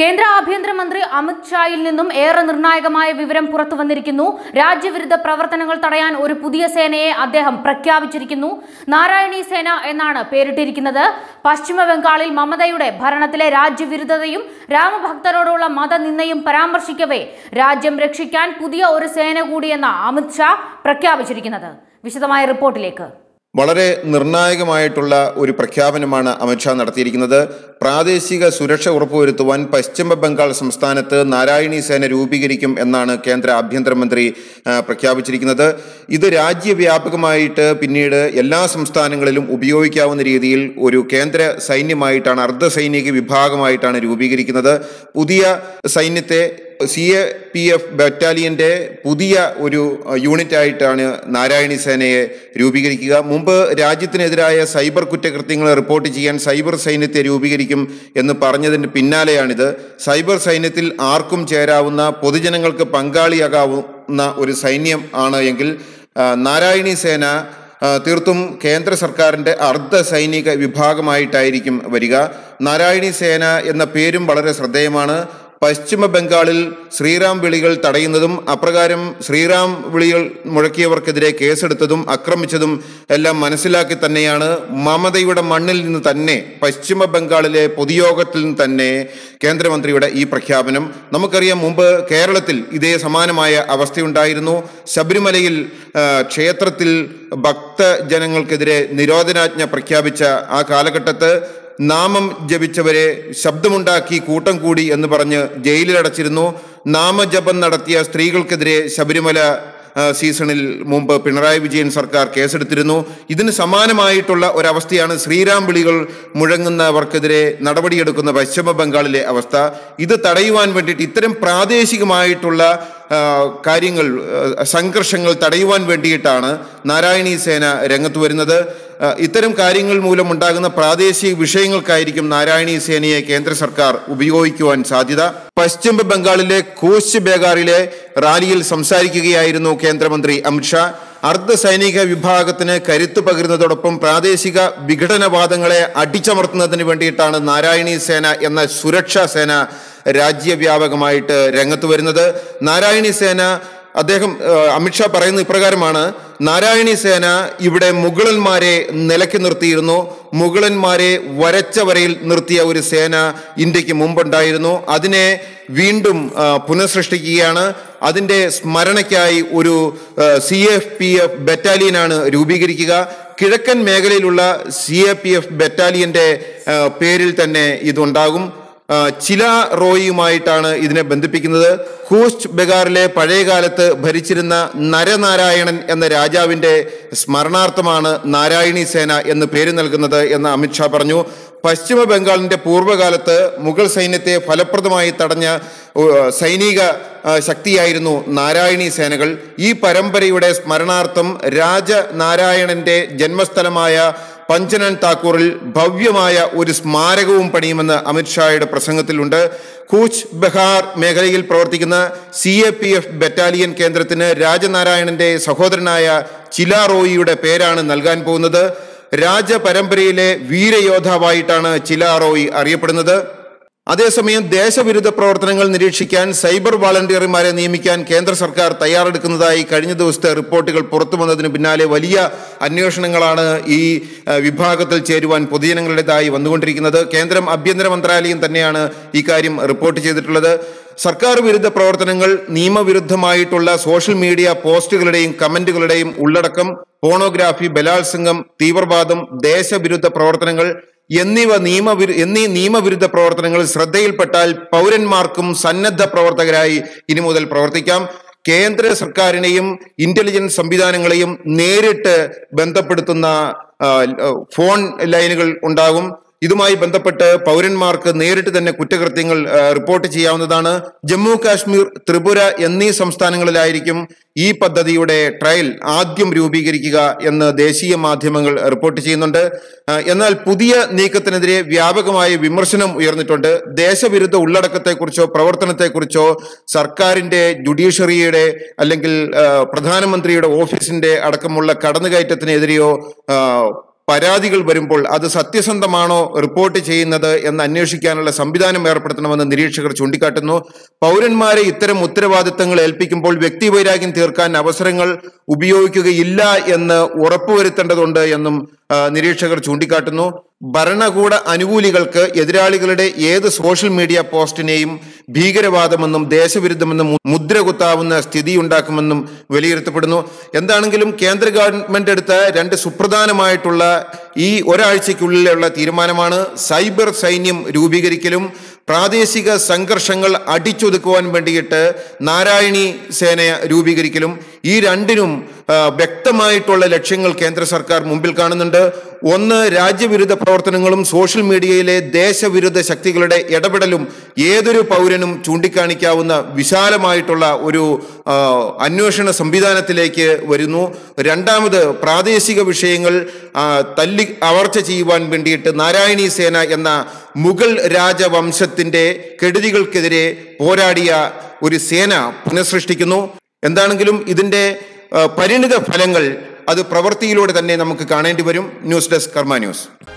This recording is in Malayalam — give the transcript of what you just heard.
കേന്ദ്ര ആഭ്യന്തരമന്ത്രി അമിത് ഷായിൽ നിന്നും ഏറെ നിർണായകമായ വിവരം പുറത്തു വന്നിരിക്കുന്നു രാജ്യവിരുദ്ധ പ്രവർത്തനങ്ങൾ തടയാൻ ഒരു പുതിയ സേനയെ അദ്ദേഹം പ്രഖ്യാപിച്ചിരിക്കുന്നു നാരായണി സേന എന്നാണ് പേരിട്ടിരിക്കുന്നത് പശ്ചിമ ബംഗാളിൽ മമതയുടെ ഭരണത്തിലെ രാജ്യവിരുദ്ധതയും രാമഭക്തരോടുള്ള മതനിന്ദയും പരാമർശിക്കവേ രാജ്യം രക്ഷിക്കാൻ പുതിയ ഒരു സേന കൂടിയെന്ന അമിത് ഷാ പ്രഖ്യാപിച്ചിരിക്കുന്നത് വിശദമായ റിപ്പോർട്ടിലേക്ക് വളരെ നിർണായകമായിട്ടുള്ള ഒരു പ്രഖ്യാപനമാണ് അമിത്ഷാ നടത്തിയിരിക്കുന്നത് പ്രാദേശിക സുരക്ഷ ഉറപ്പുവരുത്തുവാൻ പശ്ചിമ ബംഗാൾ സംസ്ഥാനത്ത് നാരായണി സേന രൂപീകരിക്കും എന്നാണ് കേന്ദ്ര ആഭ്യന്തരമന്ത്രി ആ, പ്രഖ്യാപിച്ചിരിക്കുന്നത് ഇത് രാജ്യവ്യാപകമായിട്ട് പിന്നീട് എല്ലാ സംസ്ഥാനങ്ങളിലും ഉപയോഗിക്കാവുന്ന രീതിയിൽ ഒരു കേന്ദ്ര സൈന്യമായിട്ടാണ് അർദ്ധ സൈനിക വിഭാഗമായിട്ടാണ് രൂപീകരിക്കുന്നത് പുതിയ സൈന്യത്തെ സി എ പി എഫ് ബറ്റാലിയന്റെ പുതിയ ഒരു അഹ്, യൂണിറ്റ് ആയിട്ടാണ് നാരായണി സേനയെ രൂപീകരിക്കുക മുമ്പ് രാജ്യത്തിനെതിരായ സൈബർ കുറ്റകൃത്യങ്ങൾ റിപ്പോർട്ട് ചെയ്യാൻ സൈബർ സൈന്യത്തെ രൂപീകരിക്കും എന്ന് പറഞ്ഞതിന് പിന്നാലെയാണിത് സൈബർ സൈന്യത്തിൽ ആർക്കും ചേരാവുന്ന പൊതുജനങ്ങൾക്ക് പങ്കാളിയാകാവുന്ന ഒരു സൈന്യം ആണ് എങ്കിൽ ആ, നാരായണി സേന ആ, തീർത്തും കേന്ദ്ര സർക്കാരിൻ്റെ അർദ്ധ സൈനിക വിഭാഗമായിട്ടായിരിക്കും വരിക നാരായണി സേന എന്ന പേരും വളരെ ശ്രദ്ധേയമാണ് പശ്ചിമ ബംഗാളിൽ ശ്രീറാം വിളികൾ തടയുന്നതും അപ്രകാരം ശ്രീറാം വിളികൾ മുഴക്കിയവർക്കെതിരെ കേസെടുത്തതും ആക്രമിച്ചതും എല്ലാം മനസ്സിലാക്കി തന്നെയാണ് മമതയുടെ മണ്ണിൽ നിന്ന് തന്നെ പശ്ചിമ ബംഗാളിലെ പൊതുയോഗത്തിൽ നിന്ന് തന്നെ കേന്ദ്രമന്ത്രിയുടെ ഈ പ്രഖ്യാപനം നമുക്കറിയാം മുമ്പ് കേരളത്തിൽ ഇതേ സമാനമായ അവസ്ഥയുണ്ടായിരുന്നു ശബരിമലയിൽ ആ, ക്ഷേത്രത്തിൽ ഭക്തജനങ്ങൾക്കെതിരെ നിരോധനാജ്ഞ പ്രഖ്യാപിച്ച ആ കാലഘട്ടത്ത് നാമം ജപിച്ചവരെ ശബ്ദമുണ്ടാക്കി കൂട്ടം കൂടി എന്ന് പറഞ്ഞ് ജയിലിലടച്ചിരുന്നു നാമജപം നടത്തിയ സ്ത്രീകൾക്കെതിരെ ശബരിമല ആ, സീസണിൽ മുമ്പ് പിണറായി വിജയൻ സർക്കാർ കേസെടുത്തിരുന്നു ഇതിന് സമാനമായിട്ടുള്ള ഒരവസ്ഥയാണ് ശ്രീരാം വിളികൾ മുഴങ്ങുന്നവർക്കെതിരെ നടപടിയെടുക്കുന്ന പശ്ചിമ ബംഗാളിലെ അവസ്ഥ ഇത് തടയുവാൻ വേണ്ടിയിട്ട് ഇത്തരം പ്രാദേശികമായിട്ടുള്ള ആ, കാര്യങ്ങൾ ആ, സംഘർഷങ്ങൾ തടയുവാൻ വേണ്ടിയിട്ടാണ് നാരായണി സേന രംഗത്ത് വരുന്നത് ആ, ഇത്തരം കാര്യങ്ങൾ മൂലം ഉണ്ടാകുന്ന പ്രാദേശിക വിഷയങ്ങൾക്കായിരിക്കും നാരായണി സേനയെ കേന്ദ്ര സർക്കാർ ഉപയോഗിക്കുവാൻ സാധ്യത പശ്ചിമ ബംഗാളിലെ കൂച്ച് ബേഗാറിലെ റാലിയിൽ സംസാരിക്കുകയായിരുന്നു കേന്ദ്രമന്ത്രി അമിത്ഷാ അർദ്ധ സൈനിക വിഭാഗത്തിന് കരുത്തു പകരുന്നതോടൊപ്പം പ്രാദേശിക വിഘടനവാദങ്ങളെ അടിച്ചമർത്തുന്നതിന് വേണ്ടിയിട്ടാണ് നാരായണി സേന എന്ന സുരക്ഷാ സേന രാജ്യവ്യാപകമായിട്ട് രംഗത്ത് വരുന്നത് നാരായണി സേന അദ്ദേഹം ആ, അമിത്ഷാ പറയുന്ന ഇപ്രകാരമാണ് നാരായണി സേന ഇവിടെ മുഗളന്മാരെ നിലയ്ക്ക് നിർത്തിയിരുന്നു മുഗളന്മാരെ വരച്ച വരയിൽ നിർത്തിയ ഒരു സേന ഇന്ത്യക്ക് മുമ്പുണ്ടായിരുന്നു അതിനെ വീണ്ടും ആ, പുനഃസൃഷ്ടിക്കുകയാണ് അതിൻ്റെ സ്മരണയ്ക്കായി ഒരു സി എഫ് പി എഫ് ബറ്റാലിയനാണ് രൂപീകരിക്കുക കിഴക്കൻ മേഖലയിലുള്ള സി എ പി എഫ് ബറ്റാലിയന്റെ ആ, പേരിൽ തന്നെ ഇതുണ്ടാകും ആ, ചില റോയിയുമായിട്ടാണ് ഇതിനെ ബന്ധിപ്പിക്കുന്നത് കൂച്ച് ബെഗാറിലെ പഴയകാലത്ത് ഭരിച്ചിരുന്ന നരനാരായണൻ എന്ന രാജാവിന്റെ സ്മരണാർത്ഥമാണ് നാരായണി സേന എന്ന് പേര് നൽകുന്നത് എന്ന് അമിത്ഷാ പറഞ്ഞു പശ്ചിമ ബംഗാളിന്റെ പൂർവ്വകാലത്ത് മുഗൾ സൈന്യത്തെ ഫലപ്രദമായി തടഞ്ഞ ഉ, സൈനിക ആ, ശക്തിയായിരുന്നു നാരായണി സേനകൾ ഈ പരമ്പരയുടെ സ്മരണാർത്ഥം രാജനാരായണന്റെ ജന്മസ്ഥലമായ പഞ്ചനൻ താക്കൂറിൽ ഭവ്യമായ ഒരു സ്മാരകവും പണിയുമെന്ന് അമിത്ഷായുടെ പ്രസംഗത്തിലുണ്ട് കൂച്ച് ബഹാർ മേഖലയിൽ പ്രവർത്തിക്കുന്ന C A P F battalion കേന്ദ്രത്തിന് രാജനാരായണന്റെ സഹോദരനായ ചിലാറോയിയുടെ പേരാണ് നൽകാൻ പോകുന്നത് രാജപരമ്പരയിലെ വീരയോദ്ധാവായിട്ടാണ് ചിലാറോയി അറിയപ്പെടുന്നത് അതേസമയം ദേശവിരുദ്ധ പ്രവർത്തനങ്ങൾ നിരീക്ഷിക്കാൻ സൈബർ വാളണ്ടിയർമാരെ നിയമിക്കാൻ കേന്ദ്ര സർക്കാർ തയ്യാറെടുക്കുന്നതായി കഴിഞ്ഞ ദിവസത്തെ റിപ്പോർട്ടുകൾ പുറത്തു വന്നതിന് പിന്നാലെ വലിയ അന്വേഷണങ്ങളാണ് ഈ ആ, വിഭാഗത്തിൽ ചേരുവാൻ പൊതുജനങ്ങളുടേതായി വന്നുകൊണ്ടിരിക്കുന്നത് കേന്ദ്രം ആഭ്യന്തര മന്ത്രാലയം തന്നെയാണ് ഇക്കാര്യം റിപ്പോർട്ട് ചെയ്തിട്ടുള്ളത് സർക്കാർ വിരുദ്ധ പ്രവർത്തനങ്ങൾ നിയമവിരുദ്ധമായിട്ടുള്ള സോഷ്യൽ മീഡിയ പോസ്റ്റുകളുടെയും കമന്റുകളുടെയും ഉള്ളടക്കം പോണോഗ്രാഫി ബലാത്സംഗം തീവ്രവാദം ദേശവിരുദ്ധ പ്രവർത്തനങ്ങൾ എന്നിവ നിയമവിരു എന്നീ നിയമവിരുദ്ധ പ്രവർത്തനങ്ങൾ ശ്രദ്ധയിൽപ്പെട്ടാൽ പൗരന്മാർക്കും സന്നദ്ധ പ്രവർത്തകരായി ഇനി മുതൽ പ്രവർത്തിക്കാം കേന്ദ്ര സർക്കാരിനെയും ഇന്റലിജൻസ് സംവിധാനങ്ങളെയും നേരിട്ട് ബന്ധപ്പെടുത്തുന്ന ആ, ഫോൺ ലൈനുകൾ ഉണ്ടാകും ഇതുമായി ബന്ധപ്പെട്ട് പൗരന്മാർക്ക് നേരിട്ട് തന്നെ കുറ്റകൃത്യങ്ങൾ ആ, റിപ്പോർട്ട് ചെയ്യാവുന്നതാണ് ജമ്മു കാശ്മീർ ത്രിപുര എന്നീ സംസ്ഥാനങ്ങളിലായിരിക്കും ഈ പദ്ധതിയുടെ ട്രയൽ ആദ്യം രൂപീകരിക്കുക എന്ന് ദേശീയ മാധ്യമങ്ങൾ റിപ്പോർട്ട് ചെയ്യുന്നുണ്ട് ആ, എന്നാൽ പുതിയ നീക്കത്തിനെതിരെ വ്യാപകമായ വിമർശനം ഉയർന്നിട്ടുണ്ട് ദേശവിരുദ്ധ ഉള്ളടക്കത്തെക്കുറിച്ചോ പ്രവർത്തനത്തെക്കുറിച്ചോ സർക്കാരിന്റെ ജുഡീഷ്യറിയുടെ അല്ലെങ്കിൽ ആ, പ്രധാനമന്ത്രിയുടെ ഓഫീസിന്റെ അടക്കമുള്ള കടന്നുകയറ്റത്തിനെതിരെയോ ആ, പരാതികൾ വരുമ്പോൾ അത് സത്യസന്ധമാണോ റിപ്പോർട്ട് ചെയ്യുന്നത് എന്ന് അന്വേഷിക്കാനുള്ള സംവിധാനം ഏർപ്പെടുത്തണമെന്ന് നിരീക്ഷകർ ചൂണ്ടിക്കാട്ടുന്നു പൗരന്മാരെ ഇത്തരം ഉത്തരവാദിത്തങ്ങൾ ഏൽപ്പിക്കുമ്പോൾ വ്യക്തിവൈരാഗ്യം തീർക്കാൻ അവസരങ്ങൾ ഉപയോഗിക്കുകയില്ല എന്ന് ഉറപ്പുവരുത്തേണ്ടതുണ്ട് എന്നും ആ, നിരീക്ഷകർ ചൂണ്ടിക്കാട്ടുന്നു ഭരണകൂട അനുകൂലികൾക്ക് എതിരാളികളുടെ ഏത് സോഷ്യൽ മീഡിയ പോസ്റ്റിനെയും ഭീകരവാദമെന്നും ദേശവിരുദ്ധമെന്നും മു- മുദ്ര കുത്താവുന്ന സ്ഥിതിയുണ്ടാക്കുമെന്നും വിലയിരുത്തപ്പെടുന്നു എന്താണെങ്കിലും കേന്ദ്ര ഗവൺമെന്റ് എടുത്ത രണ്ട് സുപ്രധാനമായിട്ടുള്ള ഈ ഒരാഴ്ചയ്ക്കുള്ളിലുള്ള തീരുമാനമാണ് സൈബർ സൈന്യം രൂപീകരിക്കലും പ്രാദേശിക സംഘർഷങ്ങൾ അടിച്ചൊതുക്കുവാൻ വേണ്ടിയിട്ട് നാരായണി സേന രൂപീകരിക്കലും ഈ രണ്ടിനും ആ, വ്യക്തമായിട്ടുള്ള ലക്ഷ്യങ്ങൾ കേന്ദ്ര സർക്കാർ മുമ്പിൽ കാണുന്നുണ്ട് ഒന്ന് രാജ്യവിരുദ്ധ പ്രവർത്തനങ്ങളും സോഷ്യൽ മീഡിയയിലെ ദേശവിരുദ്ധ ശക്തികളുടെ ഇടപെടലും ഏതൊരു പൗരനും ചൂണ്ടിക്കാണിക്കാവുന്ന വിശാലമായിട്ടുള്ള ഒരു ആ, അന്വേഷണ സംവിധാനത്തിലേക്ക് വരുന്നു രണ്ടാമത് പ്രാദേശിക വിഷയങ്ങൾ ആ, തല്ലി അവർച്ച ചെയ്യുവാൻ വേണ്ടിയിട്ട് നാരായണീ സേന എന്ന മുഗൾ രാജവംശത്തിന്റെ കെടുതികൾക്കെതിരെ പോരാടിയ ഒരു സേന പുനഃസൃഷ്ടിക്കുന്നു എന്താണെങ്കിലും ഇതിന്റെ ആ, പരിണിത ഫലങ്ങൾ അത് പ്രവൃത്തിയിലൂടെ തന്നെ നമുക്ക് കാണേണ്ടി വരും ന്യൂസ് ഡെസ്ക് കർമ്മ ന്യൂസ്